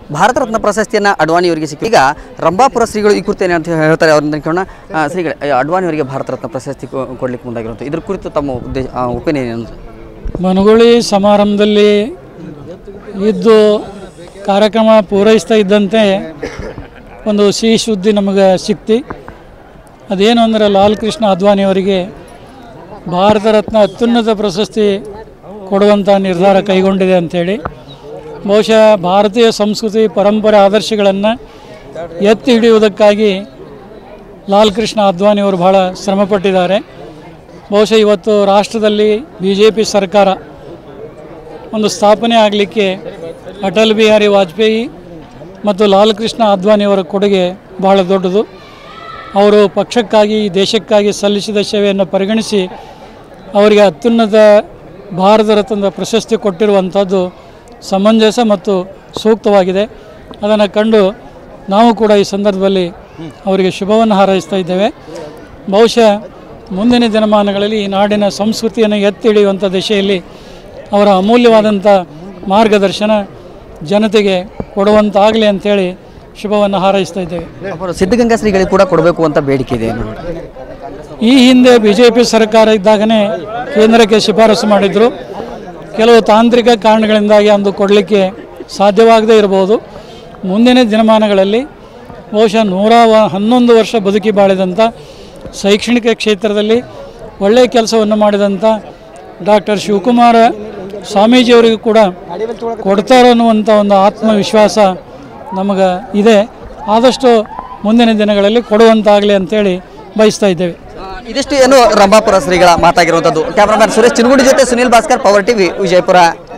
ಭಾರತ ರತ್ನ ಪ್ರಶಸ್ತಿಯನ್ನು ಅಡ್ವಾಣಿಯವರಿಗೆ ಸಿಕ್ಕ ಈಗ ರಂಭಾಪುರ ಶ್ರೀಗಳು ಈ ಕುರಿತು ಏನಂತ ಹೇಳ್ತಾರೆ ಅವ್ರನ್ನ ಕೇಳೋಣ ಆ, ಶ್ರೀಗಳೇ ಆ, ಅಡ್ವಾಣಿಯವರಿಗೆ ಭಾರತ ರತ್ನ ಪ್ರಶಸ್ತಿ ಕೊ- ಕೊಡ್ಲಿಕ್ಕೆ ಮುಂದಾಗಿರುವಂಥ ಇದ್ರ ಕುರಿತು ತಮ್ಮ ಉದ್ದೇಶ ಒಪಿನಿಯನ್ ಏನು ಮನಗುಳಿ ಸಮಾರಂಭದಲ್ಲಿ ಇದ್ದು ಕಾರ್ಯಕ್ರಮ ಪೂರೈಸ್ತಾ ಇದ್ದಂತೆ ಒಂದು ಸಿಹಿ ಸುದ್ದಿ ನಮಗೆ ಸಿಕ್ತಿ ಅದೇನು ಅಂದರೆ ಲಾಲ್ ಕೃಷ್ಣ ಅದ್ವಾನಿಯವರಿಗೆ ಭಾರತ ರತ್ನ ಅತ್ಯುನ್ನತ ಪ್ರಶಸ್ತಿ ಕೊಡುವಂಥ ನಿರ್ಧಾರ ಕೈಗೊಂಡಿದೆ ಅಂಥೇಳಿ ಬಹುಶಃ ಭಾರತೀಯ ಸಂಸ್ಕೃತಿ ಪರಂಪರೆ ಆದರ್ಶಗಳನ್ನು ಎತ್ತಿ ಹಿಡಿಯುವುದಕ್ಕಾಗಿ ಲಾಲ್ ಕೃಷ್ಣ ಅದ್ವಾನಿಯವರು ಬಹಳ ಶ್ರಮಪಟ್ಟಿದ್ದಾರೆ ಬಹುಶಃ ಇವತ್ತು ರಾಷ್ಟ್ರದಲ್ಲಿ ಬಿ ಜೆ ಪಿ ಸರ್ಕಾರ ಒಂದು ಸ್ಥಾಪನೆ ಆಗಲಿಕ್ಕೆ ಅಟಲ್ ಬಿಹಾರಿ ವಾಜಪೇಯಿ ಮತ್ತು ಲಾಲ್ ಕೃಷ್ಣ ಅದ್ವಾನಿಯವರ ಕೊಡುಗೆ ಬಹಳ ದೊಡ್ಡದು ಅವರು ಪಕ್ಷಕ್ಕಾಗಿ ದೇಶಕ್ಕಾಗಿ ಸಲ್ಲಿಸಿದ ಸೇವೆಯನ್ನು ಪರಿಗಣಿಸಿ ಅವರಿಗೆ ಅತ್ಯುನ್ನತ ಭಾರತ ರತ್ನದ ಪ್ರಶಸ್ತಿ ಕೊಟ್ಟಿರುವಂಥದ್ದು ಸಮಂಜಸ ಮತ್ತು ಸೂಕ್ತವಾಗಿದೆ ಅದನ್ನು ಕಂಡು ನಾವು ಕೂಡ ಈ ಸಂದರ್ಭದಲ್ಲಿ ಅವರಿಗೆ ಶುಭವನ್ನು ಹಾರೈಸ್ತಾ ಇದ್ದೇವೆ ಬಹುಶಃ ಮುಂದಿನ ದಿನಮಾನಗಳಲ್ಲಿ ಈ ನಾಡಿನ ಸಂಸ್ಕೃತಿಯನ್ನು ಎತ್ತಿ ಹಿಡಿಯುವಂಥ ದಿಶೆಯಲ್ಲಿ ಅವರ ಅಮೂಲ್ಯವಾದಂಥ ಮಾರ್ಗದರ್ಶನ ಜನತೆಗೆ ಕೊಡುವಂತಾಗಲಿ ಅಂಥೇಳಿ ಶುಭವನ್ನು ಹಾರೈಸ್ತಾ ಇದ್ದೇವೆ ಅப்புறம் ಸಿದ್ಧಗಂಗಾ ಶ್ರೀಗಳಿಗೆ ಕೂಡ ಕೊಡಬೇಕು ಅಂತ ಬೇಡಿಕೆ ಇದೆ ಏನು ಈ ಹಿಂದೆ ಬಿ ಜೆ ಪಿ ಸರ್ಕಾರ ಇದ್ದಾಗನೇ ಕೇಂದ್ರಕ್ಕೆ ಶಿಫಾರಸು ಮಾಡಿದರು ಕೆಲವು ತಾಂತ್ರಿಕ ಕಾರಣಗಳಿಂದಾಗಿ ಅಂದು ಕೊಡಲಿಕ್ಕೆ ಸಾಧ್ಯವಾಗದೇ ಇರಬಹುದು ಮುಂದಿನ ದಿನಮಾನಗಳಲ್ಲಿ ಬಹುಶಃ ನೂರ ವ- ಹನ್ನೊಂದು ವರ್ಷ ಬದುಕಿ ಬಾಳಿದಂಥ ಶೈಕ್ಷಣಿಕ ಕ್ಷೇತ್ರದಲ್ಲಿ ಒಳ್ಳೆಯ ಕೆಲಸವನ್ನು ಮಾಡಿದಂಥ ಡಾಕ್ಟರ್ ಶಿವಕುಮಾರ ಸ್ವಾಮೀಜಿಯವರಿಗೂ ಕೂಡ ಕೊಡ್ತಾರೆ ಅನ್ನುವಂಥ ಒಂದು ಆತ್ಮವಿಶ್ವಾಸ ನಮಗೆ ಇದೆ ಆದಷ್ಟು ಮುಂದಿನ ದಿನಗಳಲ್ಲಿ ಕೊಡುವಂತಾಗಲಿ ಅಂತೇಳಿ ಬಯಸ್ತಾ ಇದ್ದೇವೆ ಇದಿಷ್ಟು ಏನು ರಂಭಾಪುರ ಶ್ರೀಗಳ ಮಾತಾಗಿರುವಂಥದ್ದು ಕ್ಯಾಮ್ರಾಮನ್ ಸುರೇಶ್ ಚಿನ್ಗುಡಿ ಜೊತೆ ಸುನಿಲ್ ಭಾಸ್ಕರ್ ಪವರ್ ಟಿವಿ ವಿಜಯಪುರ